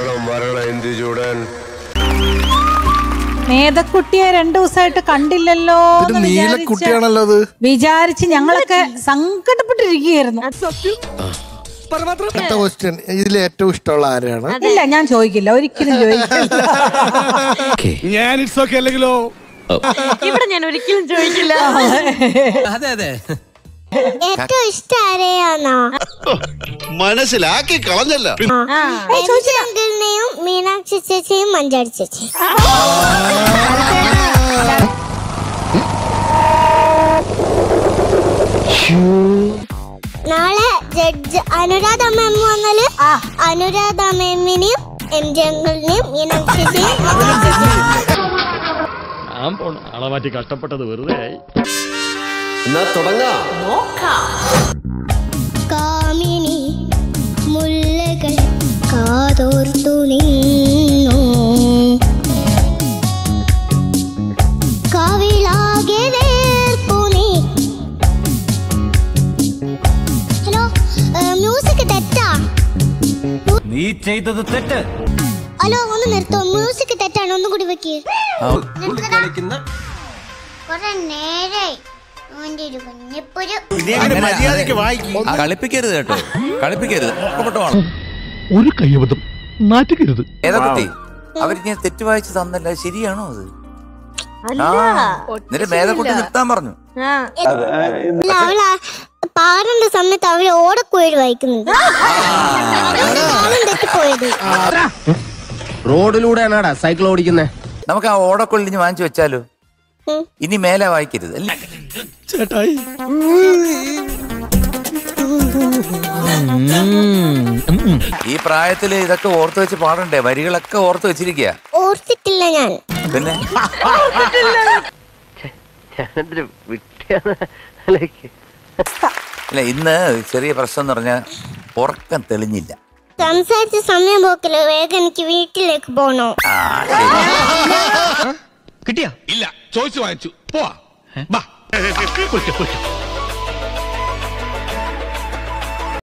വരണം വരണം എന്ത് ചൂടൻ മേധക്കുട്ടിയെ രണ്ടു ദിവസമായിട്ട് കണ്ടില്ലല്ലോ ഒരു എന്ന് നീല വിചാരിച്ച് കുട്ടിയാണല്ലോ അത് വിചാരിച്ച് ഞങ്ങളൊക്കെ സങ്കടപ്പെട്ടിരിക്കുകയായിരുന്നു അടുത്ത ക്വസ്റ്റ്യൻ ഇതിൽ ഏറ്റവും ഇഷ്ടമുള്ള ആരാണ് ഇല്ല ഞാൻ ചോദിക്കില്ല ഒരിക്കലും ചോദിക്കില്ല ഞാൻ ഇറ്റ്സ് ഓക്കെ അല്ലെങ്കിലോ ഇവിടെ ഞാൻ ഒരിക്കലും ചോദിക്കില്ല അതെ അതെ ഏറ്റവും ഇഷ്ടം ആരെയാണോ മനസ്സിലാക്കി കളഞ്ഞല്ല അങ്കിളിനെയും മീനാക്ഷി ചേച്ചിയും മഞ്ചാടി ചേച്ചി നാളെ ജഡ്ജ് അനുരാധ മാം വന്നാല് അനുരാധ മാമിനെയും എം ജി അങ്കിളിനെയും മീനാക്ഷി ചേച്ചിയും ആളെ മാറ്റി കഷ്ടപ്പെട്ടത് വെറുതെ ആയി എന്നാ തുടങ്ങാം കാമിനി മുല്ലകൾ കാതോർത്തു നിന്നു കവിളാകെ വേർപ്പു നീ ഹലോ മ്യൂസിക് തെറ്റാ നീ ചെയ്തത് തെറ്റ് ഹലോ ഒന്ന് നിർത്തോ മ്യൂസിക് തെറ്റാണ് ഒന്നും കൂടി വെക്ക് കളിക്കുന്ന കുറെ നേരായി അവന്റെ ഒരു കുഞ്ഞിപ്പൊരു മര്യാദക്ക് വായിക്കും കളിപ്പിക്കരുത് കേട്ടോ കളിപ്പിക്കരുത് ഉറക്കപ്പെട്ട ഒരു കയ്യബദ്ധം നാറ്റുകരുത് ഏതാ കുട്ടി അവരിങ്ങനെ തെറ്റ് വായിച്ച് തന്നല്ല അത് ശരിയാണോ അത് ആ എന്നിട്ട് മേധക്കുട്ടി നിർത്താൻ പറഞ്ഞു അല്ല അവള് പാടേണ്ട സമയത്ത് അവര് ഓടക്കുഴൽ വായിക്കുന്നുണ്ട് താളം തെറ്റിപ്പോയത് റോഡിലൂടെയാണാടാ സൈക്കിൾ ഓടിക്കുന്നേ നമുക്ക് ആ ഓടക്കൊള്ളിഞ്ഞ് വാങ്ങിച്ചു വെച്ചാലോ ഉം. ഇനി മേലെ വായിക്കരുത് അല്ലേ ചേട്ടായി ഈ പ്രായത്തില് ഇതൊക്കെ ഓർത്ത് വെച്ച് പാടണ്ടേ വരികളൊക്കെ ഓർത്ത് വെച്ചിരിക്കുക ഓർത്തിട്ടില്ല ഞാൻ പിന്നെ അല്ല ഇന്ന് ചെറിയ പ്രശ്നം എന്ന് പറഞ്ഞാൽ ഉറക്കം തെളിഞ്ഞില്ല സംസാരിച്ച സമയം പോക്കില് വേഗം എനിക്ക് വീട്ടിലേക്ക് പോണോ ആ ശരി കിട്ടിയാ ഇല്ല ചോദിച്ചു വാങ്ങിച്ചു പോവാ ബാ പൊയ്ക്കോ, പൊയ്ക്കോ.